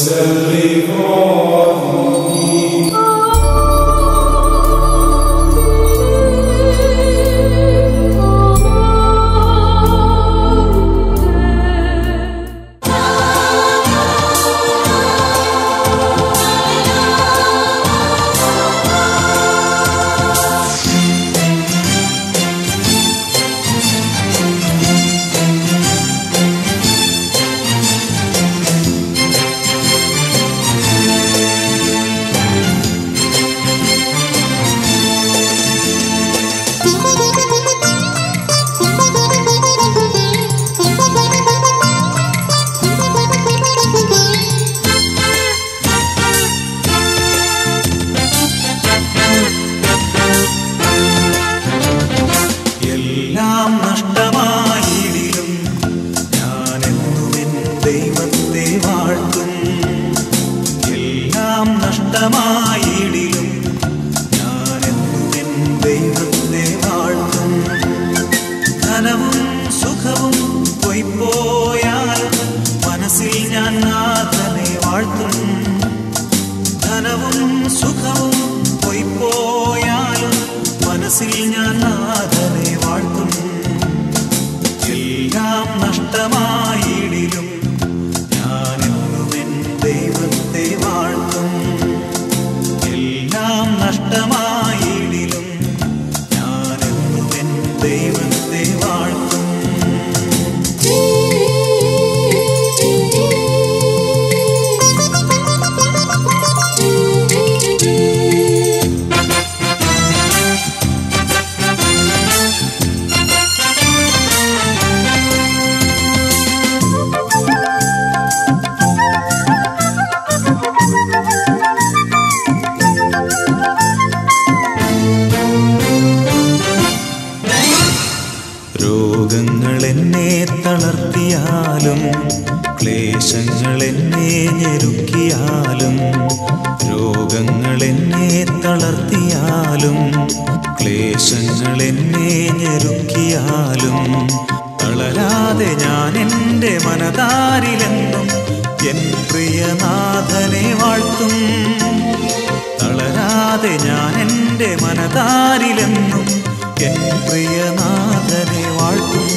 എല്ലാം നഷ്ടമായിടിലും ഞാനെന്നും എൻ ദൈവത്തെ വാഴ്ത്തും എല്ലാം നഷ്ടമായിടിലും ഞാനെന്നും എൻ ദൈവത്തെ വാഴ്ത്തും ധനവും സുഖവും പൊയ്പോയാലും മനസ്സിൽ ഞാൻ നാഥനെ വാഴ്ത്തും ധനവും സുഖവും പൊയ്പോയാലും മനസ്സിൽ ഞാൻ നാഥനെ വാഴ്ത്തും എല്ലാം നഷ്ടമായിടിലും ഞാനെന്നും എൻ ദൈവത്തെ വാഴ്ത്തും എല്ലാം നഷ്ടമായിടിലും ഞാനെന്നും എൻ ദൈവത്തെ വാഴ്ത്തും രോഗങ്ങൾ എന്നെ തളർത്തിയാലും ക്ലേശങ്ങൾ എന്നെ ഞെരുക്കിയാലും രോഗങ്ങൾ എന്നെ തളർത്തിയാലും ക്ലേശങ്ങൾ എന്നെ ഞെരുക്കിയാലും തളരാതെ ഞാൻ എൻ്റെ മനതാരിലെന്നും എൻ പ്രിയനാഥനെ വാഴ്ത്തും തളരാതെ ഞാൻ എൻ്റെ മനതാരിലെന്നും എൻ പ്രിയനാഥനെ വാഴ്ത്തും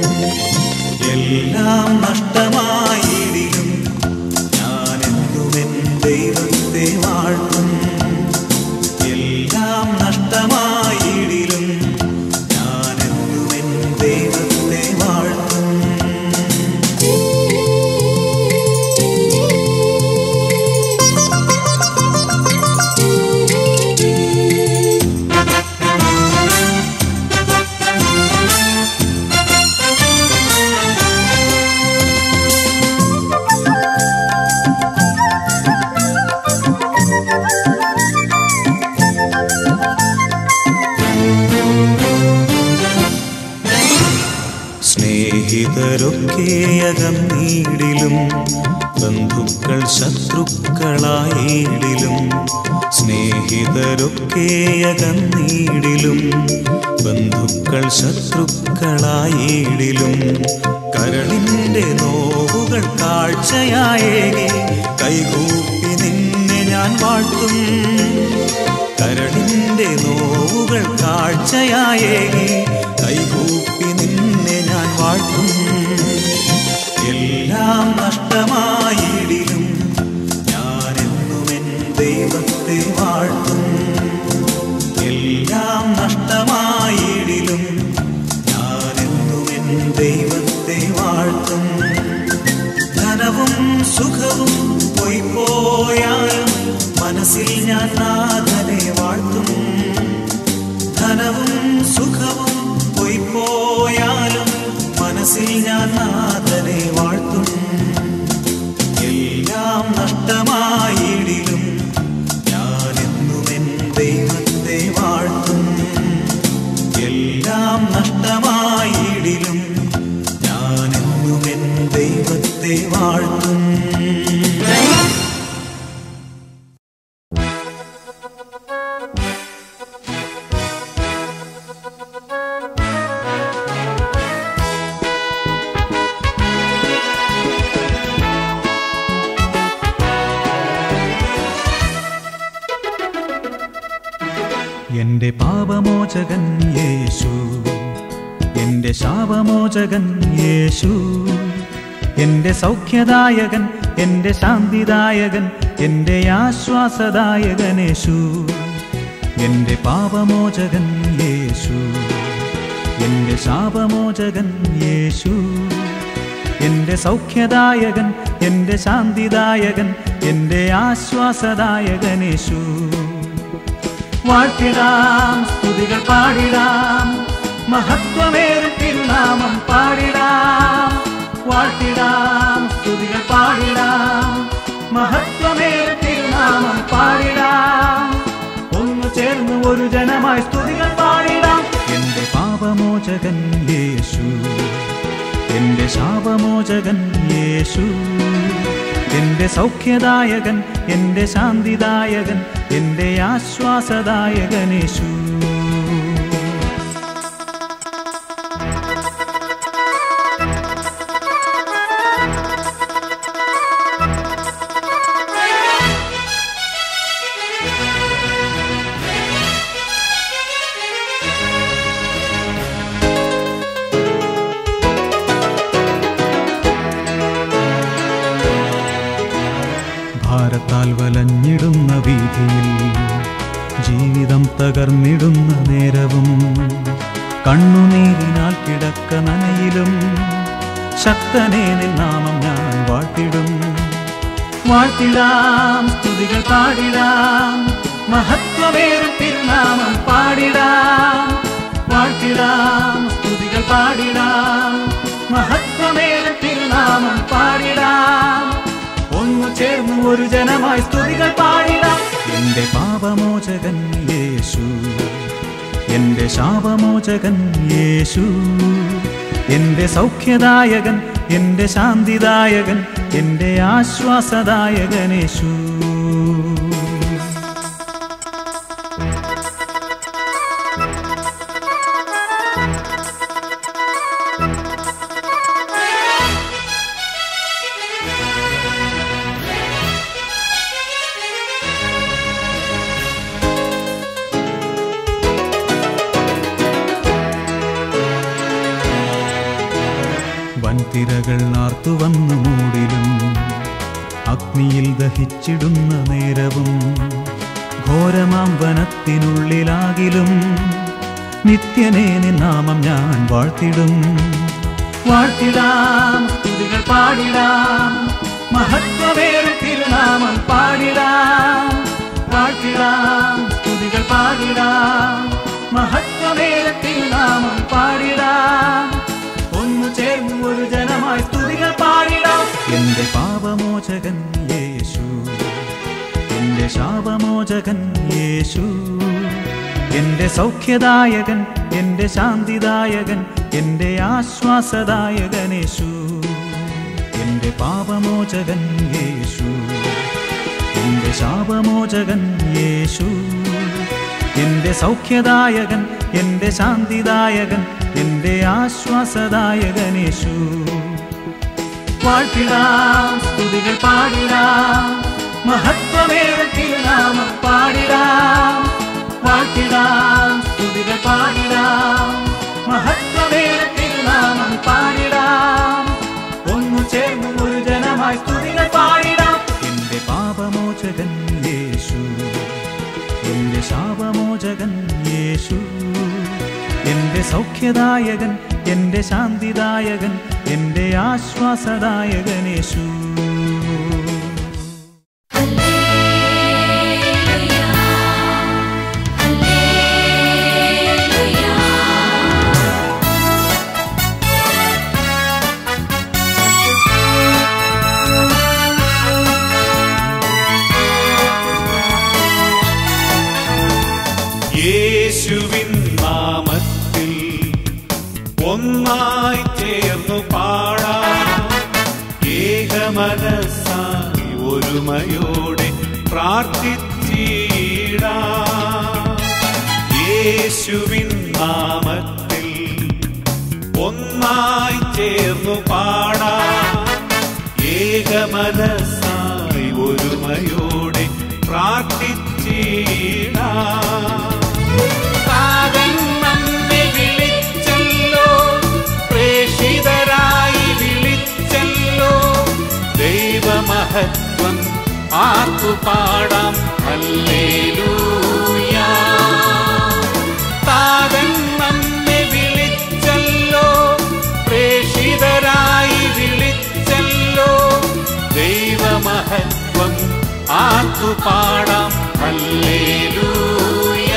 എല്ലാം നഷ്ടമായിടിലും ഞാനെന്നും എൻ ദൈവത്തെ വാഴ്ത്തും എല്ലാം നഷ്ടമായിടിലും ഞാനെന്നും എൻ ദൈവത്തെ വാഴ്ത്തും സ്നേഹിതരൊക്കെ അകന്നീടിലും ബന്ധുക്കൾ ശത്രുക്കളായിടിലും സ്നേഹിതരൊക്കെ അകന്നീടിലും ബന്ധുക്കൾ ശത്രുക്കളായിടിലും കരളിൻ്റെ നോവുകൾ കാഴ്ചയായേകി കൈകൂപ്പി നിന്നെ ഞാൻ വാഴ്ത്തും കരളിൻ്റെ നോവുകൾ കാഴ്ചയായേകി കൈകൂപ്പി നിന്നെ ഞാൻ വാഴ്ത്തും എല്ലാം നഷ്ടമായിടിലും ഞാനെന്നും എൻ ദൈവത്തെ വാഴ്ത്തും എല്ലാം നഷ്ടമായിടിലും ഞാനെന്നും എൻ ദൈവത്തെ വാഴ്ത്തും ധനവും സുഖവും പൊയ്പോയാലും മനസ്സിൽ ഞാൻ നാഥനെ വാഴ്ത്തും ധനവും സുഖവും പൊയ്പോയാലും മനസ്സിൽ ഞാൻ നാഥനെ വാഴ്ത്തും എല്ലാം നഷ്ടമായിടിലും ഞാനെന്നും എൻ ദൈവത്തെ വാഴ്ത്തും എല്ലാം നഷ്ടമായിടിലും ഞാനെന്നും എൻ ദൈവത്തെ വാഴ്ത്തും യേശുവേ എന്റെ പാപമോചകൻ യേശു എന്റെ ശാപമോചകൻ യേശു എന്റെ സൗഖ്യദായകൻ എന്റെ ശാന്തിദായകൻ എന്റെ ആശ്വാസദായകൻ യേശു എന്റെ പാപമോചകൻ യേശു എന്റെ ശാപമോചകൻ യേശു എന്റെ സൗഖ്യദായകൻ എന്റെ ശാന്തിദായകൻ എന്റെ ആശ്വാസദായകൻ യേശു വാഴ്ത്തിടാം സ്തുതികൾ പാടിടാം മഹത്വമേറും തിരുനാമം പാടിടാം വാഴ്ത്തിടാം സ്തുതികൾ പാടിടാം മഹത്വമേറും തിരുനാമം പാടിടാം ഒന്നു ചേർന്ന് ഒരു ജനമായി സ്തുതികൾ പാടിടാം എന്റെ പാപമോചകൻ യേശു എന്റെ ശാപമോചകൻ യേശു എന്റെ സൗഖ്യദായകൻ എന്റെ ശാന്തിദായകൻ എന്റെ ആശ്വാസദായകൻ യേശു ഭാരത്താൽ വലഞ്ഞിടുന്ന വീതിയിൽ ജീവിതം തകർന്നിടുന്ന നേരവും കണ്ണുനീരിനാൽ കിടക്ക നനയിലും ശക്തനെ നിന്നാമം ഞാൻ വാഴ്ത്തിടും വാഴ്ത്തിടാം സ്തുതികൾ പാടിടാം മഹത്വമേറും തിരുനാമം പാടിടാം വാഴ്ത്തിടാം സ്തുതികൾ പാടിടാം മഹത്വമേറും തിരുനാമം പാടിടാം ഒന്നു ചേർന്ന് ഒരു ജനമായി സ്തുതികൾ പാടിടാം എന്റെ പാപമോചകൻ യേശു എന്റെ ശാപമോചകൻ യേശു എന്റെ സൗഖ്യദായകൻ എന്റെ ശാന്തിദായകൻ എന്റെ ആശ്വാസദായകൻ യേശു വൻതിരകൾ ആർത്തുവന്നു മൂടിലും അഗ്നിയിൽ ദഹിച്ചിടുന്ന നേരവും ഘോരമാം വനത്തിനുള്ളിലാകിലും നിത്യനേ നിന്നാമം ഞാൻ വാഴ്ത്തിടും വാഴ്ത്തിടാം സ്തുതികൾ പാടിടാം മഹത്വമേറി തിരുനാമം പാടിടാം വാഴ്ത്തിടാം സ്തുതികൾ പാടിടാം മഹത്വമേറി തിരുനാമം പാടിടാം ഒന്നു ചേർന്ന് ഒരു ജനമായി സ്തുതികൾ പാടിടാം എന്റെ പാപമോചകൻ യേശു എന്റെ ശാപമോചകൻ യേശു എന്റെ സൗഖ്യദായകൻ എന്റെ ശാന്തിദായകൻ എന്റെ ആശ്വാസദായകൻ യേശു എന്റെ പാപമോചകൻ യേശു എന്റെ ശാപമോചകൻ യേശു എന്റെ സൗഖ്യദായകൻ എന്റെ ശാന്തിദായകൻ എന്റെ ആശ്വാസദായകൻ യേശു വാഴ്ത്തിടാം സ്തുതികൾ പാടിടാം മഹത്വമേറെ തിരുനാമം പാടിടാം വാഴ്ത്തിടാം സ്തുതികൾ പാടിടാം മഹത്വമേറെ തിരുനാമം പാടിടാം ഒന്നു ചേർന്ന് ഒരു ജനമായി സ്തുതികൾ പാടിടാം എന്റെ പാപമോചകൻ യേശു എന്റെ ശാപമോചകൻ യേശു എന്റെ സൗഖ്യദായകൻ എന്റെ ശാന്തിദായകൻ എന്റെ ആശ്വാസദായകൻ യേശു യേശുവിൻ നാമത്തിൽ ഒന്നായി ചേർന്നു പാടാം ഏകമനസ്സായി ഒരുമയോടെ പ്രാർത്ഥിച്ചിടാം യേശുവിൻ നാമത്തിൽ ഒന്നായി ചേർന്നു പാടാം ഏകമനസ്സായി ഒരുമയോടെ പ്രാർത്ഥിച്ചിടാം ദൈവമഹത്വം ആർത്തുപാടാം ഹല്ലേലൂയ താതൻ നമ്മെ വിളിച്ചല്ലോ പ്രേഷിതരായി വിളിച്ചല്ലോ ദൈവമഹത്വം ആർത്തുപാടാം ഹല്ലേലൂയ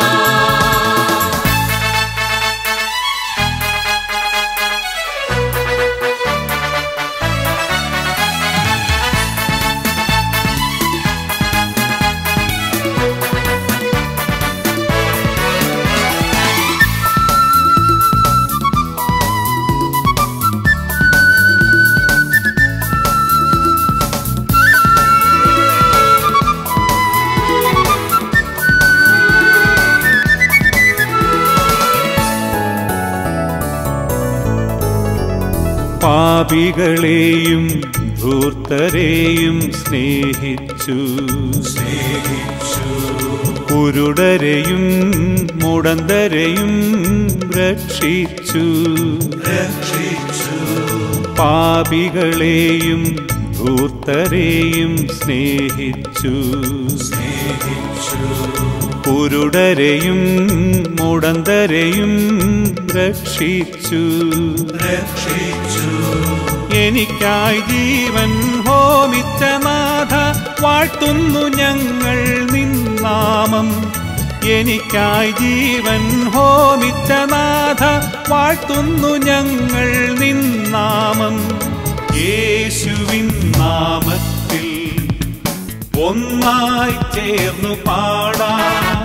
പാപികളെയും ധൂർത്തരെയും സ്നേഹിച്ചു സ്നേഹിച്ചു കുരുടരെയും മുടന്തരെയും രക്ഷിച്ചു രക്ഷിച്ചു പാപികളെയും ധൂർത്തരെയും സ്നേഹിച്ചു സ്നേഹിച്ചു കുരുടരെയും മുടന്തരെയും രക്ഷിച്ചു രക്ഷിച്ചു എനിക്കായി ജീവൻ ഹോമിച്ച നാഥ വാഴ്ത്തുന്നു ഞങ്ങൾ നിന്നാമം എനിക്കായി ജീവൻ ഹോമിച്ച നാഥ വാഴ്ത്തുന്നു ഞങ്ങൾ നിന്നാമം യേശുവിൻ നാമത്തിൽ ഒന്നായി ചേർന്നു പാടാം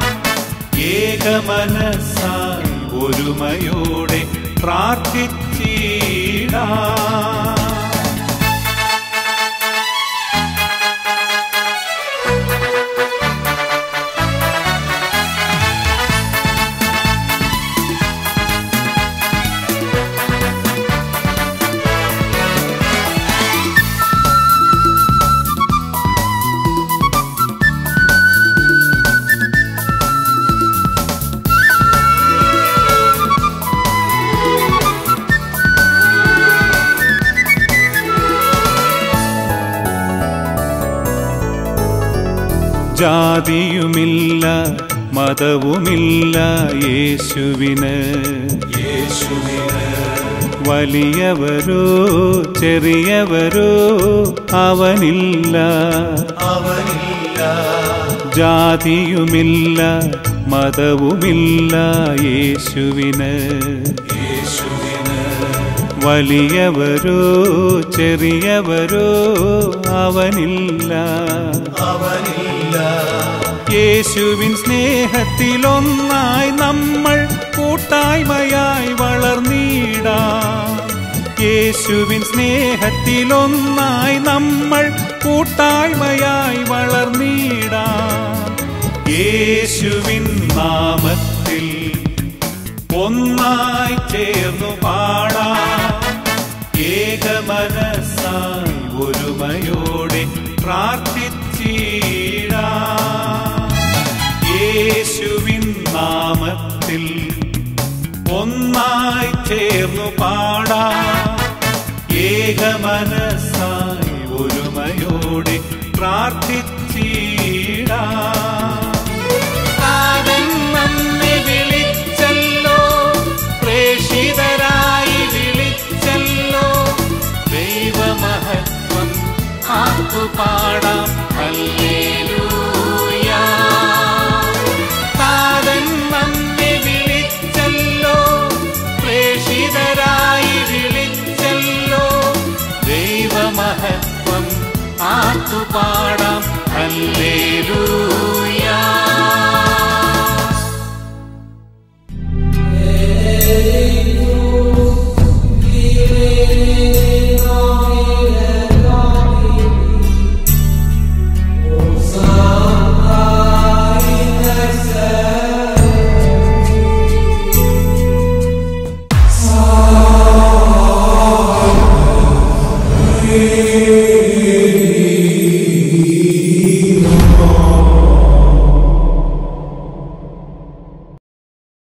ഏകമനസ്സായി ഒരുമയോടെ പ്രാർത്ഥിച്ചിടാം ജാതിയുമില്ല മതവുമില്ല യേശുവിന് യേശുവിന് വലിയവരോ ചെറിയവരോ അവനില്ല അവനില്ല ജാതിയുമില്ല മതവുമില്ല യേശുവിന് യേശുവിന് വലിയവരോ ചെറിയവരോ അവനില്ല യേശുവിൻ സ്നേഹത്തിലൊന്നായി നമ്മൾ കൂട്ടായ്മയായി വളർന്നിടാം യേശുവിൻ സ്നേഹത്തിലൊന്നായി നമ്മൾ കൂട്ടായ്മയായി വളർന്നിടാം യേശുവിൻ നാമത്തിൽ ഒന്നായി ചേർന്നു പാടാം ഏകമനസ്സായി ഒരുമയോടെ പ്രാർത്ഥിച്ചിടാം യേശുവിൻ നാമത്തിൽ ഒന്നായി ചേർന്നു പാടാം ഏകമനസ്സായി ഒരുമയോടെ പ്രാർത്ഥിച്ചിടാം താതൻ നമ്മെ വിളിച്ചല്ലോ പ്രേഷിതരായി വിളിച്ചല്ലോ ദൈവമഹത്വം ആർത്തുപാടാം ഹല്ലേലൂയ താതൻ നമ്മെ വിളിച്ചല്ലോ പ്രേഷിതരായി വിളിച്ചല്ലോ ദൈവമഹത്വം ആർത്തുപാടാം ഹല്ലേലൂയ